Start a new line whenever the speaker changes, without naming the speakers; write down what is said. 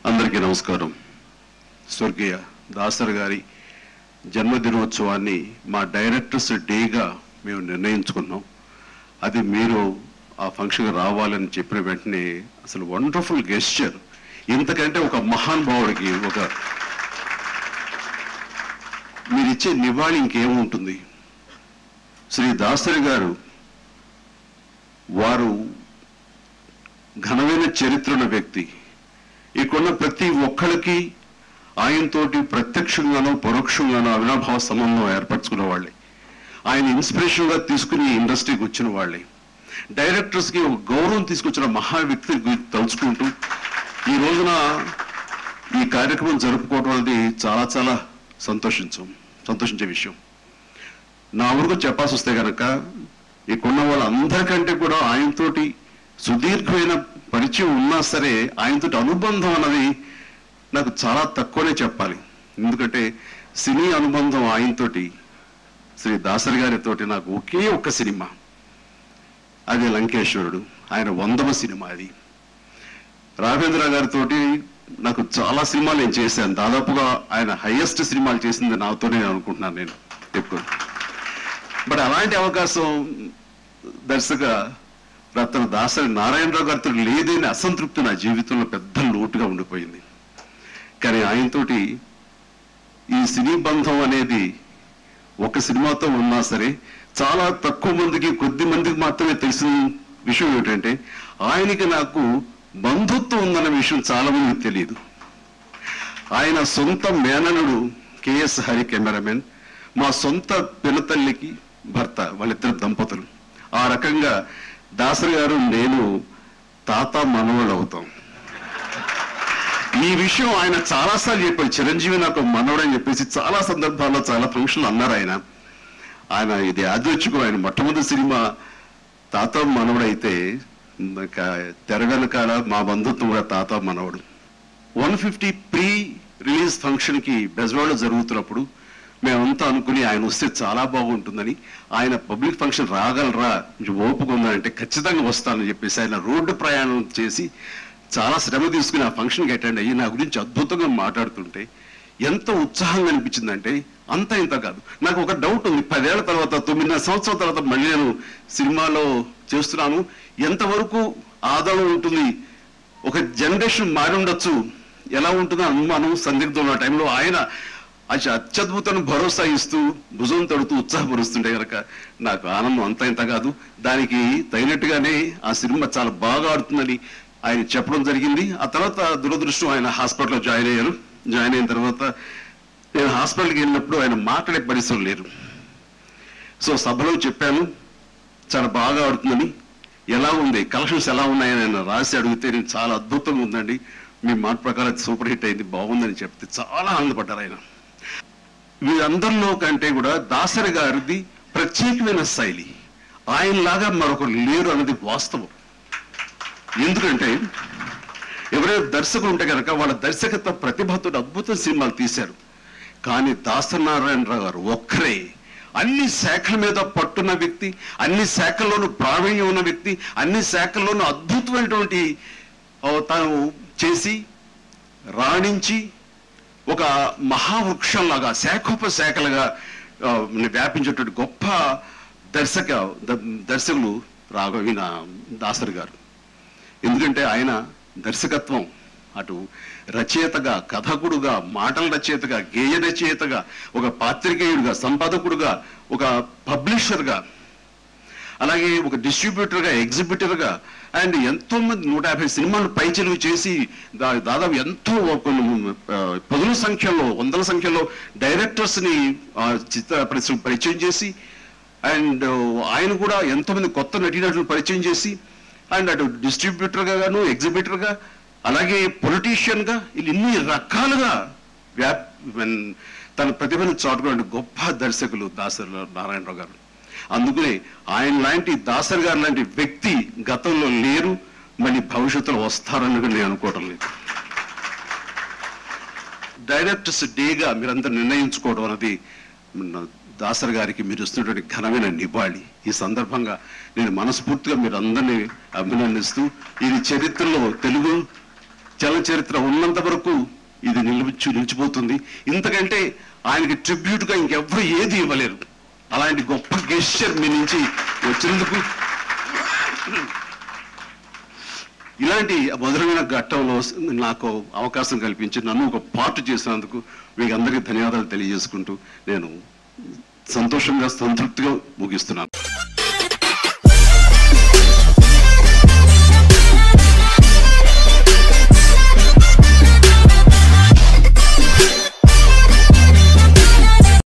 అందరికీ నమస్కారం స్వర్గీయ దాసర్ గారి జన్మదినోత్సవాన్ని మా డైరెక్టర్స్ డేగా మేము నిర్ణయించుకున్నాం అది మీరు ఆ ఫంక్షన్కి రావాలని చెప్పిన వెంటనే అసలు వండర్ఫుల్ గెస్చర్ ఇంతకంటే ఒక మహానుభావుడికి ఒక మీరిచ్చే నివాళి ఇంకేముంటుంది శ్రీ దాసరి గారు వారు ఘనమైన చరిత్ర ఉన్న వ్యక్తి ఇక్కడున్న ప్రతి ఒక్కరికి ఆయనతోటి ప్రత్యక్షంగానో పరోక్షంగానో అవినాభావ సంబంధం ఏర్పరచుకున్న వాళ్ళే ఆయన ఇన్స్పిరేషన్ గా తీసుకుని ఇండస్ట్రీకి వచ్చిన వాళ్ళే డైరెక్టర్స్ కి ఒక గౌరవం తీసుకొచ్చిన మహా వ్యక్తి గురించి తలుచుకుంటూ ఈ రోజున ఈ కార్యక్రమం జరుపుకోవడం అనేది చాలా చాలా సంతోషించం సంతోషించే విషయం నా ఊరుకు చెప్పాల్సి వస్తే కనుక ఇక్కడున్న వాళ్ళందరికంటే కూడా ఆయనతోటి సుదీర్ఘమైన పరిచయం ఉన్నా సరే ఆయనతోటి అనుబంధం అన్నది నాకు చాలా తక్కువనే చెప్పాలి ఎందుకంటే సినీ అనుబంధం ఆయనతోటి శ్రీ దాసరి గారితోటి నాకు ఒకే ఒక్క సినిమా అది లంకేశ్వరుడు ఆయన వందవ సినిమా అది రాఘవేంద్ర గారితో నాకు చాలా సినిమాలు నేను చేశాను దాదాపుగా ఆయన హైయెస్ట్ సినిమాలు చేసింది నాతోనే అనుకుంటున్నాను నేను ఎక్కువ బట్ అలాంటి అవకాశం దర్శక రత్న దాసరి నారాయణరావు గారితో లేదని అసంతృప్తి నా జీవితంలో పెద్ద లోటుగా ఉండిపోయింది కానీ ఆయనతోటి ఈ సినీ బంధం అనేది ఒక సినిమాతో ఉన్నా సరే చాలా తక్కువ మందికి కొద్ది మందికి మాత్రమే తెలిసిన విషయం ఏమిటంటే ఆయనకి నాకు బంధుత్వం ఉందన్న విషయం చాలా మందికి తెలియదు ఆయన సొంత మేననుడు కెఎస్ హరి కెమెరామెన్ మా సొంత పినతల్లికి భర్త వాళ్ళిద్దరు దంపతులు ఆ రకంగా దాసరి గారు నేను తాత మనవళ్ళు అవుతాం ఈ విషయం ఆయన చాలాసార్లు చెప్పారు చిరంజీవి నాకు మనవడని చెప్పేసి చాలా సందర్భాల్లో చాలా ఫంక్షన్లు అన్నారు ఆయన ఆయన ఇది యాదృచ్ఛికం ఆయన మొట్టమొదటి సినిమా తాత మనవడైతే ఇంకా తెర వెనకాల మా బంధుత్వం కూడా తాత మనవడు one fifty pre release function కి బెజవాడలో జరుగుతున్నప్పుడు మేమంతా అనుకుని ఆయన వస్తే చాలా బాగుంటుందని ఆయన పబ్లిక్ ఫంక్షన్ రాగలరా కొంచెం ఓపిక ఉందంటే ఖచ్చితంగా వస్తానని చెప్పేసి ఆయన రోడ్డు ప్రయాణం చేసి చాలా శ్రమ తీసుకుని ఆ ఫంక్షన్కి అటెండ్ అయ్యి నా గురించి అద్భుతంగా మాట్లాడుతుంటే ఎంత ఉత్సాహంగా అనిపించిందంటే అంత ఇంత కాదు నాకు ఒక డౌట్ ఉంది పదేళ్ల తర్వాత తొమ్మిదిన్నర సంవత్సరాల తర్వాత మళ్ళీ నేను సినిమాలో చేస్తున్నాను ఎంతవరకు ఆదరణ ఉంటుంది ఒక జనరేషన్ మారి ఉండొచ్చు ఎలా ఉంటుందో అనుమానం సందిగ్ధం ఉన్న టైంలో ఆయన అతి అత్యద్భుతమైన భరోసా ఇస్తూ భుజం తడుతూ ఉత్సాహపరుస్తుంటే కనుక నాకు ఆనందం అంత ఇంత కాదు దానికి తగినట్టుగానే ఆ సినిమా చాలా బాగా ఆడుతుందని ఆయన చెప్పడం జరిగింది ఆ తర్వాత దురదృష్టం ఆయన హాస్పిటల్లో జాయిన్ అయ్యారు జాయిన్ అయిన తర్వాత నేను హాస్పిటల్కి వెళ్ళినప్పుడు ఆయన మాట్లాడే పరిస్థితులు లేరు సో సభలో చెప్పాను చాలా బాగా ఆడుతుందని ఎలా ఉంది కలెక్షన్స్ ఎలా ఉన్నాయని ఆయన రాసి అడిగితే నేను చాలా అద్భుతంగా ఉందండి మీ మాట ప్రకారం సూపర్ హిట్ అయింది బాగుందని చెప్తే చాలా ఆనందపడ్డారు ఆయన వీరందరిలో కంటే కూడా దాసరి గారిది ప్రత్యేకమైన శైలి ఆయనలాగా మరొకరు లేరు అన్నది వాస్తవం ఎందుకంటే ఎవరైనా దర్శకులు ఉంటే కనుక వాళ్ళ దర్శకత్వ ప్రతిభతో అద్భుత సినిమాలు తీశారు కానీ దాసనారాయణరావు గారు ఒక్కరే అన్ని శాఖల మీద పట్టున్న వ్యక్తి అన్ని శాఖల్లోనూ ప్రావీణ్యం ఉన్న వ్యక్తి అన్ని శాఖల్లోనూ అద్భుతమైనటువంటి ఆ, తాను చేసి రాణించి ఒక మహావృక్షంలాగా శాఖోపశాఖలుగా ఆ, వ్యాపించేటువంటి గొప్ప దర్శక ద- దర్శకులు రాఘవీన దాసరి గారు ఎందుకంటే ఆయన దర్శకత్వం అటు రచయితగా కథకుడుగా మాటల రచయితగా గేయ రచయితగా ఒక పాత్రికేయుడిగా సంపాదకుడుగా ఒక పబ్లిషర్గా అలాగే ఒక డిస్ట్రిబ్యూటర్గా ఎగ్జిబిటర్గా అండ్ ఎంతో మంది నూట యాభై సినిమాలు పైచెలుగు చేసి దా- దాదాపు ఎంతో కొన్ని ఆ, పదుల సంఖ్యలో వందల సంఖ్యలో డైరెక్టర్స్ ని ఆ, చిత్ర పరిశ్రమ పరిచయం చేసి అండ్ ఆయన కూడా ఎంతో మంది కొత్త నటీనటులు పరిచయం చేసి అండ్ అటు డిస్ట్రిబ్యూటర్గా గాను ఎగ్జిబిటర్గా అలాగే పొలిటీషియన్ గా ఇలా ఇన్ని రకాలుగా వ్యాప్ when- తన ప్రతిభను చాటుకున్న గొప్ప దర్శకులు దాసరి నారాయణరావు గారు అందుకనే ఆయన లాంటి దాసరి గారు లాంటి వ్యక్తి గతంలో లేరు మళ్ళీ భవిష్యత్తులో వస్తారని కూడా నేను అనుకోవడం లేదు డైరెక్టర్స్ డేగా మీరందరూ నిర్ణయించుకోవడం అనేది మన దాసరి గారికి మీరు ఇస్తున్నటువంటి ఘనమైన నివాళి ఈ సందర్భంగా నేను మనస్ఫూర్తిగా మీరు అందరినీ అభినందిస్తూ ఇది చరిత్రలో తెలుగు చలచరిత్ర ఉన్నంత వరకు ఇది నిలిచి నిలిచిపోతుంది ఇంతకంటే ఆయనకి ట్రిబ్యూట్ గా ఇంకెవ్వరు ఏది ఇవ్వలేరు అలాంటి గొప్ప గెస్చర్ మీ నుంచి వచ్చినందుకు ఇలాంటి మధురమైన ఘట్టంలో నాకు అవకాశం కల్పించి నన్ను ఒక పార్ట్ చేసినందుకు మీకు అందరికీ ధన్యవాదాలు తెలియజేసుకుంటూ నేను సంతోషంగా సంతృప్తిగా ముగిస్తున్నాను